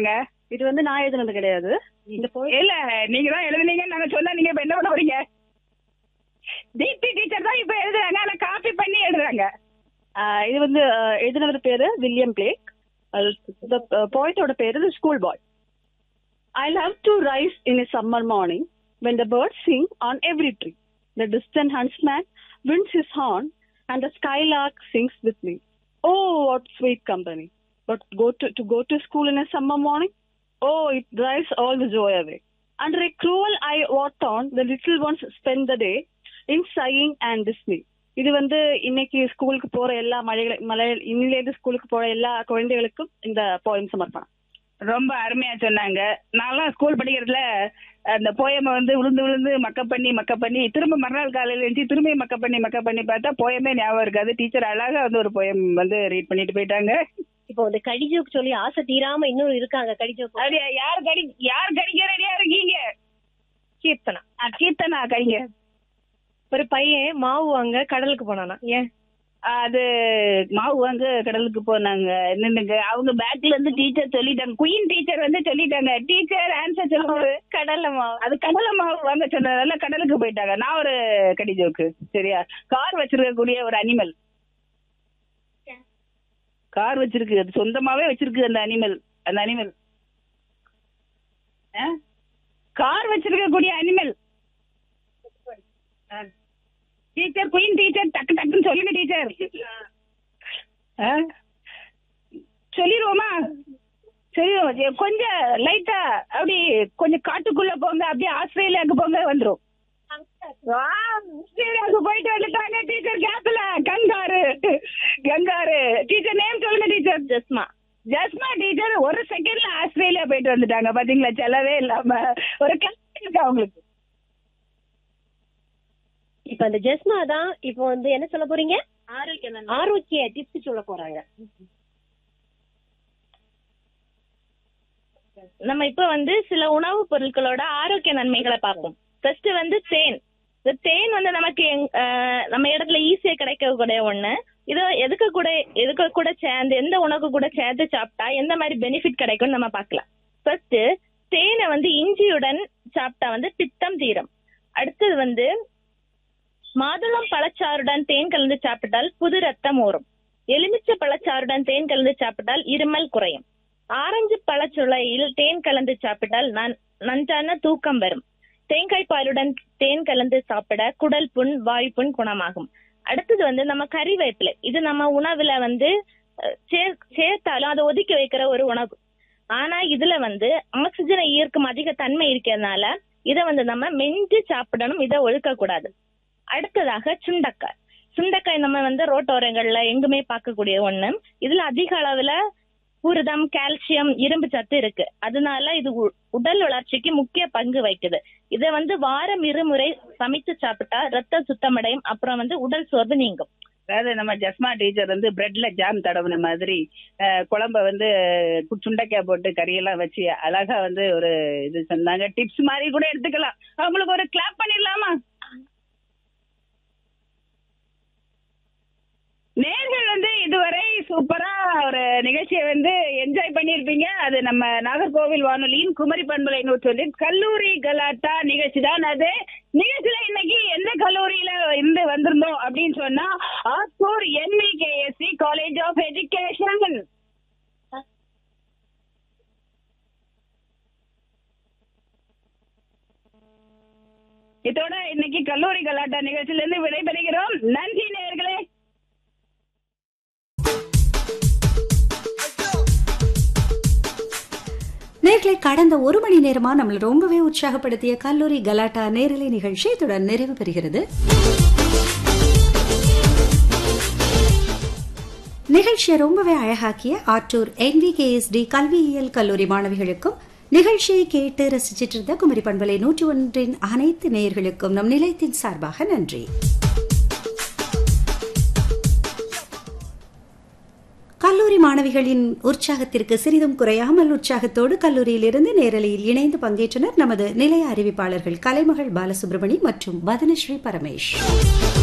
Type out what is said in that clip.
எழுதுனாங்க இது வந்து நான் எழுதுனது கிடையாது இந்த போய் இல்ல நீங்க தான் எழுதுனீங்கன்னு நாங்க சொன்னா நீங்க இப்ப என்ன பண்ண போறீங்க தீப்தி டீச்சர் தான் இப்ப எழுதுறாங்க ஆனா காப்பி பண்ணி எழுதுறாங்க இது வந்து ஆஹ், எழுதினவர் பேரு வில்லியம் பிளேக் போய்ட்டோட பேரு school boy I love to rise in a summer morning when the bird sing on every tree the distant huntsman winds his horn and the skylark sings with me. Oh, what sweet company! But go to to go to school in a summer morning. Oh, it drives all the joy away. Under a cruel eye walked on, the little ones spend the day in sighing and dismay. இது வந்து இன்னைக்கு ஸ்கூலுக்கு போற எல்லா மலைகளை மலை இன்னிலேருந்து ஸ்கூலுக்கு போற எல்லா குழந்தைகளுக்கும் இந்த போயம் சமர்ப்பணம் ரொம்ப அருமையா சொன்னாங்க நான்லாம் ஸ்கூல் படிக்கிறதுல அந்த போயமை வந்து விழுந்து விழுந்து மக்கப் பண்ணி மக்கப் பண்ணி திரும்ப மறுநாள் காலையில எழுந்துச்சு திரும்பி மக்கப் பண்ணி மக்கப் பண்ணி பார்த்தா போயமே ஞாபகம் இருக்காது டீச்சர் அழகா வந்து ஒரு போயம் வந்து ரீட் பண்ணிட்டு போயிட்டாங்க இப்போ வந்து கடிஜோக்கு சொல்லி ஆசை தீராம இன்னும் இருக்காங்க கடிஜோக்கு அது யார் கடி யார் கடிக்க ரெடியா இருக்கீங்க கீர்த்தனா ஆ, கீர்த்தனா கடிங்க ஒரு பையன் மாவு வாங்க கடலுக்கு போனானா ஏன் அது மாவு வாங்க கடலுக்கு போனாங்க நின்னுங்க அவங்க பேக்ல இருந்து டீச்சர் சொல்லிட்டாங்க குயின் டீச்சர் வந்து சொல்லிட்டாங்க டீச்சர் ஆன்சர் சொல்லுவாரு கடல்ல மாவு அது கடலை மாவு வாங்க சொன்னதால கடலுக்கு போயிட்டாங்க நான் ஒரு கடி ஜோக்கு சரியா கார் வச்சிருக்கக்கூடிய ஒரு அனிமல் கார் வச்சிருக்கு அது சொந்தமாவே வச்சிருக்கு அந்த அனிமல் அந்த அனிமல் கார் வச்சிருக்கக்கூடிய அனிமல் டீச்சர் குயின் டீச்சர் டக்கு டக்குன்னு சொல்லுங்க டீச்சர் சொல்லிடுவோமா சொல்லிடுவோம் ஏ, கொஞ்சம் லைட்டா அப்படி கொஞ்சம் காட்டுக்குள்ள போங்க அப்படியே ஆஸ்திரேலியாவுக்கு போங்க வந்துரும் ஆ, ஆஸ்திரேலியாவுக்கு போயிட்டு வந்துட்டாங்க டீச்சர் கேப்ல கங்காரு கங்காரு டீச்சர் நேம் சொல்லுங்க டீச்சர் ஜஸ்மா ஜஸ்மா டீச்சர் ஒரு செகண்ட்ல ஆஸ்திரேலியா போயிட்டு வந்துட்டாங்க பாத்தீங்களா செலவே இல்லாம ஒரு கிளாஸ் இருக்கு அவங்களுக்கு இப்ப அந்த ஜெஸ்மா தான் இப்போ வந்து என்ன சொல்ல போறீங்க ஆரோக்கிய டிப்ஸ் சொல்ல போறாங்க நம்ம இப்ப வந்து சில உணவுப் பொருட்களோட ஆரோக்கிய நன்மைகளை பார்ப்போம் ஃபர்ஸ்ட் வந்து தேன் இந்த தேன் வந்து நமக்கு எங்- ஆஹ் நம்ம இடத்துல ஈஸியா கிடைக்கக்கூடிய ஒண்ணு இது எதுக்கு கூட எதுக்கு கூட சேர்ந்து எந்த உணவுக்கு கூட சேர்த்து சாப்பிட்டா எந்த மாதிரி பெனிஃபிட் கிடைக்கும்னு நம்ம பார்க்கலாம் ஃபர்ஸ்ட் தேனை வந்து இஞ்சியுடன் சாப்பிட்டா வந்து பித்தம் தீரும் அடுத்தது வந்து மாதுளம் பழச்சாறுடன் தேன் கலந்து சாப்பிட்டால் புது ரத்தம் ஊறும் எலுமிச்சை பழச்சாறுடன் தேன் கலந்து சாப்பிட்டால் இருமல் குறையும் ஆரஞ்சு பழச்சுளையில் தேன் கலந்து சாப்பிட்டால் நன்- நன்றான தூக்கம் வரும் தேங்காய் பாலுடன் தேன் கலந்து சாப்பிட குடல் புண் வாய் புண் குணமாகும் அடுத்தது வந்து நம்ம கறிவேப்பிலை இது நம்ம உணவுல வந்து அஹ், சேர்- சேர்த்தாலும் அதை ஒதுக்கி வைக்கிற ஒரு உணவு ஆனா இதுல வந்து ஆக்சிஜனை ஈர்க்கும் அதிக தன்மை இருக்கிறதுனால இதை வந்து நம்ம மென்று சாப்பிடணும் இதை ஒழுக்க கூடாது அடுத்ததாக சுண்டக்காய் சுண்டைக்காய் நம்ம வந்து ரோட்டோரங்கள்ல எங்குமே பார்க்கக்கூடிய ஒண்ணு இதுல அதிக அளவுல புரதம் கால்சியம் இரும்பு சத்து இருக்கு அதனால இது உ- உடல் வளர்ச்சிக்கு முக்கிய பங்கு வகிக்குது இதை வந்து வாரம் இருமுறை சமைத்து சாப்பிட்டா ரத்த சுத்தமடையும் அப்புறம் வந்து உடல் சோர்வு நீங்கும் அதாவது நம்ம ஜஸ்மா டீச்சர் வந்து பிரெட்ல ஜாம் தடவுன மாதிரி அஹ், குழம்ப வந்து கு- சுண்டைக்காய் போட்டு கறியெல்லாம் வச்சு அழகா வந்து ஒரு இது சொன்னாங்க டிப்ஸ் மாதிரி கூட எடுத்துக்கலாம் அவங்களுக்கு ஒரு கிளாப் பண்ணிடலாமா நேர்கள் வந்து இதுவரை சூப்பரா ஒரு நிகழ்ச்சியை வந்து என்ஜாய் பண்ணியிருப்பீங்க அது நம்ம நாகர்கோவில் வானொலியின் குமரி பண்பலை நூற்றொன்று கல்லூரி கலாட்டா நிகழ்ச்சி தான் அது நிகழ்ச்சியில இன்னைக்கு எந்த கல்லூரியில இருந்து வந்திருந்தோம் அப்படின்னு சொன்னா Attur NVKSC college of education இதோட இன்னைக்கு கல்லூரி கலாட்டா நிகழ்ச்சியில இருந்து விடைபெறுகிறோம் நன்றி நேர்களே நேர்களை கடந்த ஒரு மணி நேரமா நம்மள ரொம்பவே உற்சாகப்படுத்திய கல்லூரி கலாட்டா நேரலை நிகழ்ச்சி இத்துடன் நிறைவு பெறுகிறது நிகழ்ச்சியை ரொம்பவே அழகாக்கிய ஆற்றூர் என்விகேஎஸ்டி கல்வியியல் கல்லூரி மாணவிகளுக்கும் நிகழ்ச்சியை கேட்டு ரசிச்சிட்டு இருந்த குமரி பண்பலை நூற்றி ஒன்றின் அனைத்து நேயர்களுக்கும் நம் நிலையத்தின் சார்பாக நன்றி கல்லூரி மாணவிகளின் உற்சாகத்திற்கு சிறிதும் குறையாமல் உற்சாகத்தோடு கல்லூரியிலிருந்து நேரலையில் இணைந்து பங்கேற்றனர் நமது நிலைய அறிவிப்பாளர்கள் கலைமகள் பாலசுப்ரமணி மற்றும் வதனஸ்ரீ பரமேஷ்